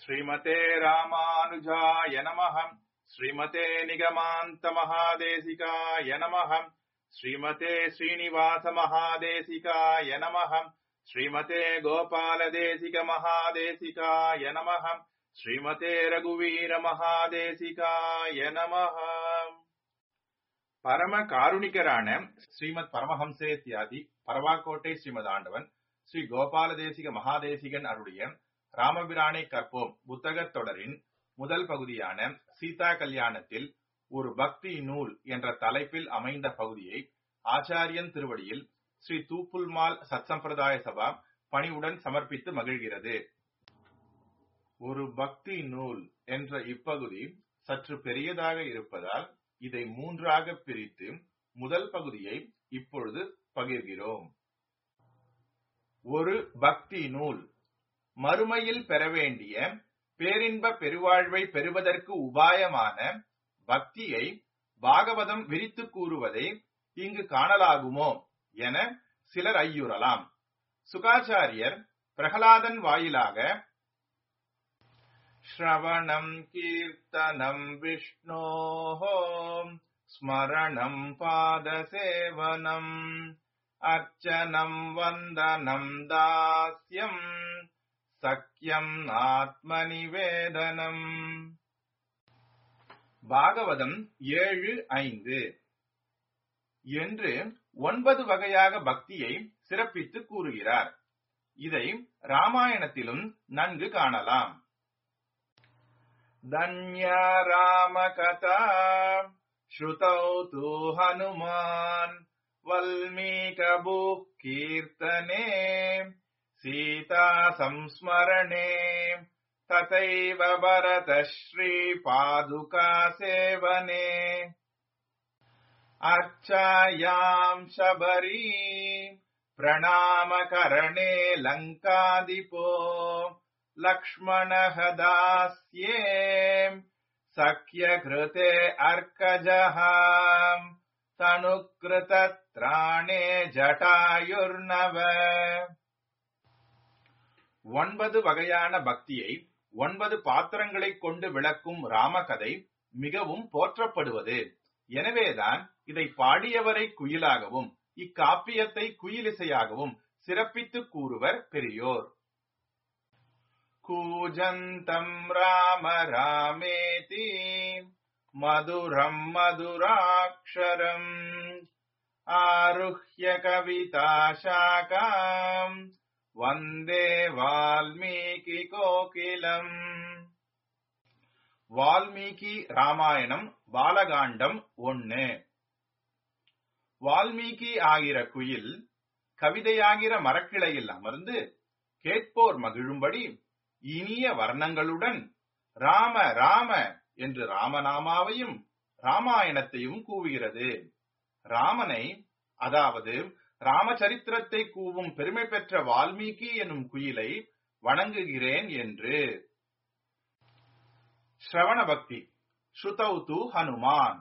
श्रीमते रामानुजाय नमः श्रीमते निगमान्तमहादेशिकाय नमः श्रीमते श्रीनिवासमहादेशिकाय नमः श्रीमते गोपालदेशिकमहादेशिकाय नमः श्रीमते रघुवीरमहादेशिकाय नमः பரம காருணிகரான ஸ்ரீமத் பரமஹம்சே தியாதி பரவாக்கோட்டை ஸ்ரீமத் ஆண்டவன் ஸ்ரீ கோபால தேசிக மகாதேசிகன் அருடைய ராமபிரானை கற்போம் புத்தகத் தொடரின் முதல் பகுதியான சீதா கல்யாணத்தில் ஒரு பக்தி நூல் என்ற தலைப்பில் அமைந்த பகுதியை ஆச்சாரியன் திருவடியில் ஸ்ரீ தூப்புல்மால் சத்சம்பிரதாய சபா பணிவுடன் சமர்ப்பித்து மகிழ்கிறது ஒரு பக்தி நூல் என்ற இப்பகுதி சற்று பெரியதாக இருப்பதால் இதை மூன்றாக பிரித்து முதல் பகுதியை இப்பொழுது பகிர்கிறோம் ஒரு பக்தி நூல் மறுமையில் பெற வேண்டிய பேரின்ப பெருவாழ்வை பெறுவதற்கு உபாயமான பக்தியை பாகவதம் விரித்து கூறுவதை இங்கு காணலாகுமோ என சிலர் ஐயுறலாம் சுகாச்சாரியர் பிரகலாதன் வாயிலாக श्रवणम् कीर्तनम् विष्णोः स्मरणम् पादसेवनम् अर्चनम् वन्दनम् दास्यम् சக்கியம் ஆத்மநிவேதனம் பாகவதம் ஏழு ஐந்து என்று ஒன்பது வகையாக பக்தியை சிறப்பித்து கூறுகிறார் இதை ராமாயணத்திலும் நன்கு காணலாம் धन्या रामकथा श्रुतौ तु हनुमान् वल्मीकबुः कीर्तने सीता संस्मरणे तथैव भरत श्रीपादुका सेवने अर्चायाम् शबरी प्रणामकरणे लङ्कादिपो लक्ष्मणः दास्ये सख्यकृते अर्कजः तनुकृतत्राणे ஜட்டாயுர்ணவ ஒன்பது வகையான பக்தியை ஒன்பது பாத்திரங்களை கொண்டு விளக்கும் ராமகதை மிகவும் போற்றப்படுவது எனவேதான் இதை பாடியவரை குயிலாகவும் இக்காப்பியத்தை குயிலிசையாகவும் சிறப்பித்து கூறுவர் பெரியோர் कूजन्तम् राम रामेति मधुरम् मधुराक्षरम् आरुह्य कविताशाखाम् वन्दे वाल्मीकिकोकिलम् வால்மீகி ராமாயணம் பாலகாண்டம் ஒன்னு வால்மீகி ஆகிற குயில் கவிதையாகிற மரக்கிளையில் அமர்ந்து கேட்போர் மகிழும்படி இனிய வர்ணங்களுடன் ராம ராம என்று ராமநாமாவையும் ராமாயணத்தையும் கூவுகிறது ராமனை அதாவது ராமச்சரித்திரத்தை கூவும் பெருமை பெற்ற வால்மீகி எனும் குயிலை வணங்குகிறேன் என்று ஸ்ரவண பக்தி ஸ்ருதௌது ஹனுமான்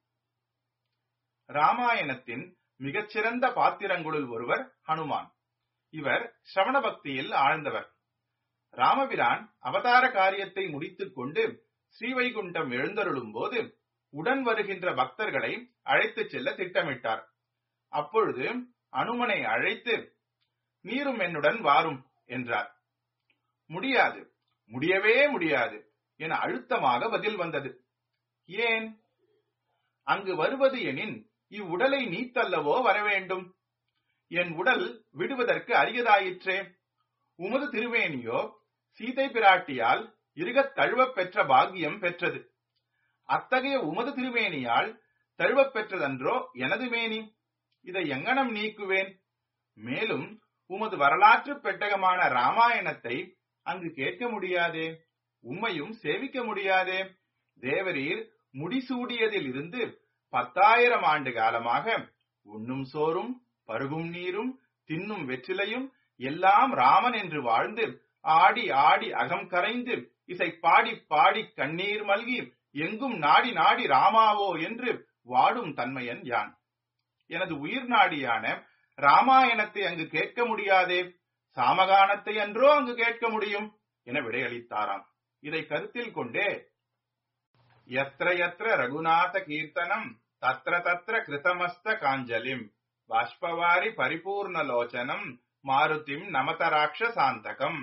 ராமாயணத்தின் மிகச்சிறந்த பாத்திரங்களுள் ஒருவர் ஹனுமான் இவர் ஸ்ரவண பக்தியில் ஆழ்ந்தவர் ராமபிரான் அவதார காரியத்தை முடித்துக் கொண்டு ஸ்ரீவைகுண்டம் எழுந்தருளும் போது உடன் வருகின்ற பக்தர்களை அழைத்துச் செல்ல திட்டமிட்டார் அப்பொழுது அனுமனை அழைத்து நீரும் என்னுடன் வாரும் என்றார் முடியாது முடியவே முடியாது என அழுத்தமாக பதில் வந்தது ஏன் அங்கு வருவது எனின் இவ்வுடலை நீத்தல்லவோ வரவேண்டும் என் உடல் விடுவதற்கு அரியதாயிற்றே உமது திருவேணியோ சீதை பிராட்டியால் இருகத் தழுவப் பெற்ற பாக்கியம் பெற்றது அத்தகைய உமது திருமேனியால் தழுவப் பெற்றதன்றோ எனது மேனி இதை எங்கனம் நீக்குவேன் மேலும் உமது வரலாற்று பெட்டகமான ராமாயணத்தை அங்கு கேட்க முடியாதே உம்மையும் சேவிக்க முடியாதே தேவரீர் முடிசூடியதில் இருந்து பத்தாயிரம் ஆண்டு காலமாக உண்ணும் சோறும் பருகும் நீரும் தின்னும் வெற்றிலையும் எல்லாம் ராமன் என்று வாழ்ந்து ஆடி ஆடி அகம் கரைந்து இசை பாடி பாடி கண்ணீர் மல்கி எங்கும் நாடி நாடி ராமாவோ என்று வாடும் தன்மையன் யான் எனது உயிர் நாடியான ராமாயணத்தை அங்கு கேட்க முடியாதே சாமகானத்தை அன்றோ அங்கு கேட்க முடியும் என விடையளித்தாராம் இதை கருத்தில் கொண்டே எத்திர எத்திர ரகுநாத கீர்த்தனம் தத்ர தத்ர கிருதமஸ்த காஞ்சலிம் பாஷ்பவாரி பரிபூர்ணலோச்சனம் மாருதிம் நமதராட்ச சாந்தகம்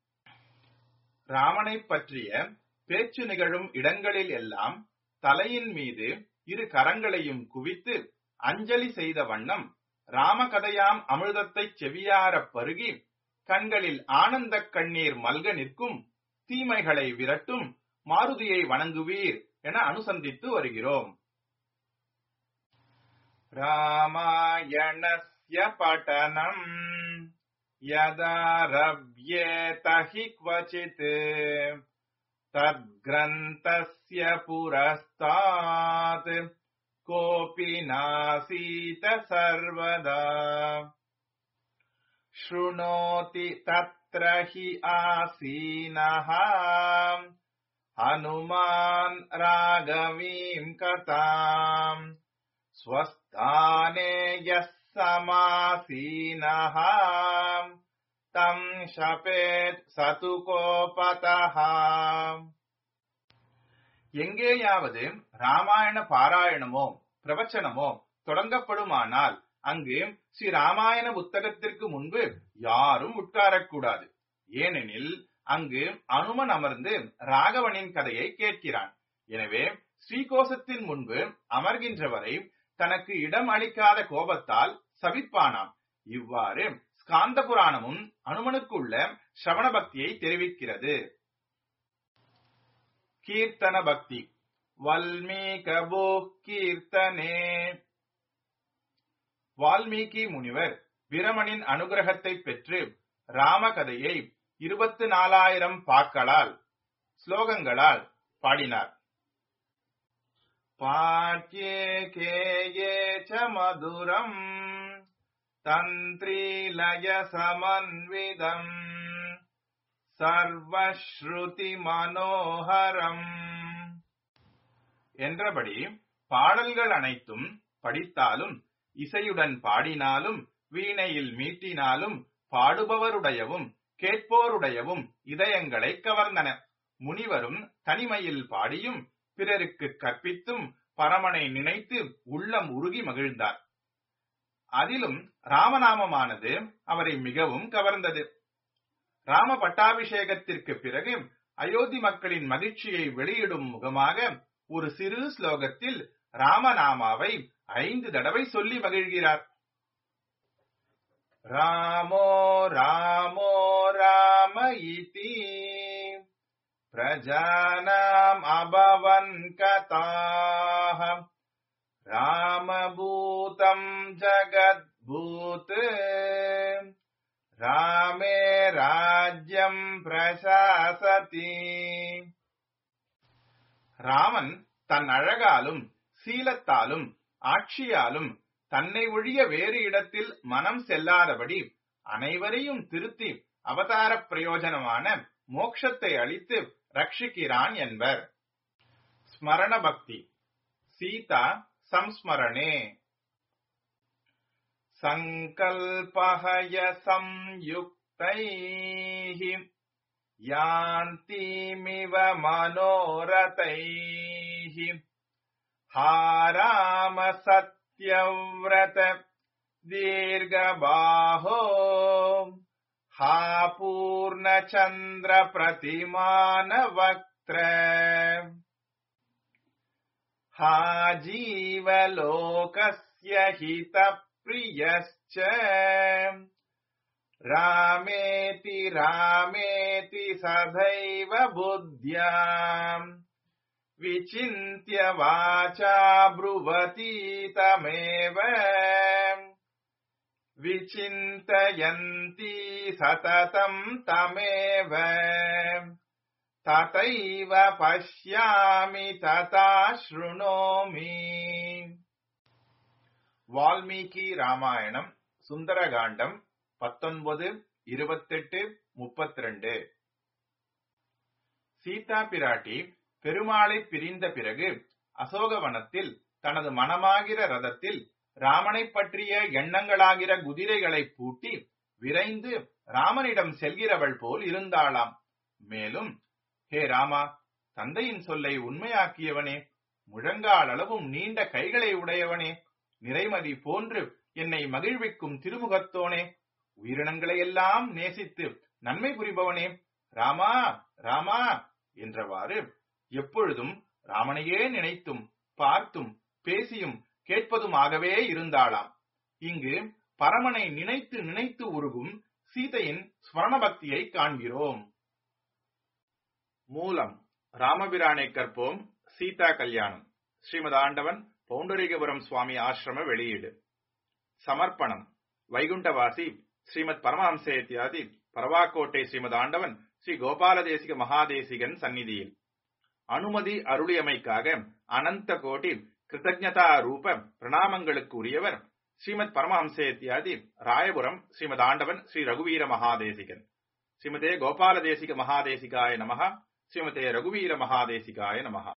ராமனை பற்றிய பேச்சு நிகழும் இடங்களில் எல்லாம் தலையின் மீது இரு கரங்களையும் குவித்து அஞ்சலி செய்த வண்ணம் ராமகதையாம் அமிர்தத்தை செவியாரப் பருகி கண்களில் ஆனந்த கண்ணீர் மல்க நிற்கும் தீமைகளை விரட்டும் மாருதியை வணங்குவீர் என அனுசந்தித்து வருகிறோம் ராமாயணஸ்ய பட்டனம் यदारभ्येत हि क्वचित् तद्ग्रन्थस्य पुरस्तात् कोऽपि नासीत सर्वदा शृणोति तत्र हि आसीनः हनुमान् राघवीम् कथाम् स्वस्थाने यः समासीनः तम् शपेत् சது கோபதா எங்கேயாவது ராமாயண பாராயணமோ பிரவச்சனமோ தொடங்கப்படுமானால் அங்கு ஸ்ரீ ராமாயண புத்தகத்திற்கு முன்பு யாரும் உட்காரக்கூடாது ஏனெனில் அங்கு அனுமன் அமர்ந்து ராகவனின் கதையை கேட்கிறான் எனவே ஸ்ரீகோசத்தின் முன்பு அமர்கின்றவரை தனக்கு இடம் அளிக்காத கோபத்தால் சபிப்பானாம் இவ்வாறு ஸ்காந்த புராணமும் அனுமனுக்குள்ள ஸ்ரவண பக்தியை தெரிவிக்கிறது கீர்த்தன பக்தி வல்மீகபோ கீர்த்தனே வால்மீகி முனிவர் பிரமனின் அனுகிரகத்தை பெற்று ராமகதையை இருபத்து நாலாயிரம் பாக்களால் ஸ்லோகங்களால் பாடினார் पाठ्ये केये च मधुरम् तन्त्रीलयसमन्वितम् சர்வஸ்ருதிமனோகரம் என்றபடி பாடல்கள் அனைத்தும் படித்தாலும் இசையுடன் பாடினாலும் வீணையில் மீட்டினாலும் பாடுபவருடையவும் கேட்போருடையவும் இதயங்களை கவர்ந்தன முனிவரும் தனிமையில் பாடியும் பிறருக்கு கற்பித்தும் பரமனை நினைத்து உள்ளம் உருகி மகிழ்ந்தார் அதிலும் ராமநாமமானது அவரை மிகவும் கவர்ந்தது ராம பட்டாபிஷேகத்திற்கு பிறகு அயோத்தி மக்களின் மகிழ்ச்சியை வெளியிடும் முகமாக ஒரு சிறு ஸ்லோகத்தில் ராமநாமாவை ஐந்து தடவை சொல்லி மகிழ்கிறார் ராமோ ராமோ ராம இதி प्रजानाम् अभवन् कथाः रामभूतम् जगद्भूत् रामे राज्यम् பிரசாசதி ராமன் தன் அழகாலும் சீலத்தாலும் ஆட்சியாலும் தன்னை ஒழிய வேறு இடத்தில் மனம் செல்லாதபடி அனைவரையும் திருத்தி அவதார பிரயோஜனமான மோட்சத்தை அளித்து ரட்சிக்கிறான் என்பர் ஸ்மரண பக்தி சீதா சம்ஸ்மரணே சங்கல்பஹய சம்யுக்தைः யாந்திமிவ மனோரதைः हाराम सत्यव्रत दीर्घबाहो हा पूर्णचन्द्रप्रतिमानवक्त्र हा जीवलोकस्य हितप्रियश्च रामेति रामेति सदैव बुद्ध्याम् विचिन्त्य वाचा ब्रुवती तमेव विचिन्तयन्ती सततम् तमेव तथैव पश्यामि तथा शृणोमि வால்மீகி ராமாயணம் சுந்தரகாண்டம் பத்தொன்பது இருபத்தெட்டு முப்பத்தி ரெண்டு சீதா பிராட்டி பெருமாளை பிரிந்த பிறகு அசோகவனத்தில் தனது மனமாகிற ரதத்தில் ராமனை பற்றிய எண்ணங்களாகிற குதிரைகளை பூட்டி விரைந்து ராமனிடம் செல்கிறவள் போல் இருந்தாளாம் மேலும் ஹே ராமா தந்தையின் சொல்லை உண்மையாக்கியவனே முழங்கால் அளவும் நீண்ட கைகளை உடையவனே நிறைமதி போன்று என்னை மகிழ்விக்கும் திருமுகத்தோனே உயிரினங்களை எல்லாம் நேசித்து நன்மை புரிபவனே ராமா ராமா என்றவாறு எப்பொழுதும் ராமனையே நினைத்தும் பார்த்தும் பேசியும் கேட்பதுமாகவே இருந்தாளாம் இங்கு பரமனை நினைத்து நினைத்து உருகும் சீதையின் ஸ்மரண பக்தியை காண்கிறோம் மூலம் ராமபிரானை கற்போம் சீதா கல்யாணம் ஸ்ரீமத் ஆண்டவன் பௌண்டரிகபுரம் சுவாமி ஆசிரம வெளியீடு சமர்ப்பணம் வைகுண்டவாசி ஸ்ரீமத் பரமஹம்சேத்யாதி பரவாக்கோட்டை ஸ்ரீமத் ஆண்டவன் ஸ்ரீ கோபாலதேசிக மகாதேசிகன் சந்நிதியில் அனுமதி அருளியமைக்காக அனந்த கோட்டி கிருத்தஜதா ரூப பிரணாமங்களுக்கு உரியவர் ஸ்ரீமத் பரமஹம்சேத்யாதி ராயபுரம் ஸ்ரீமத் ஆண்டவன் ஸ்ரீ ரகுவீர மகாதேசிகன் ஸ்ரீமதே கோபாலதேசிக மகாதேசிகாய நமக ஸ்ரீமதே ரகுவீர மகாதேசிகாய நமக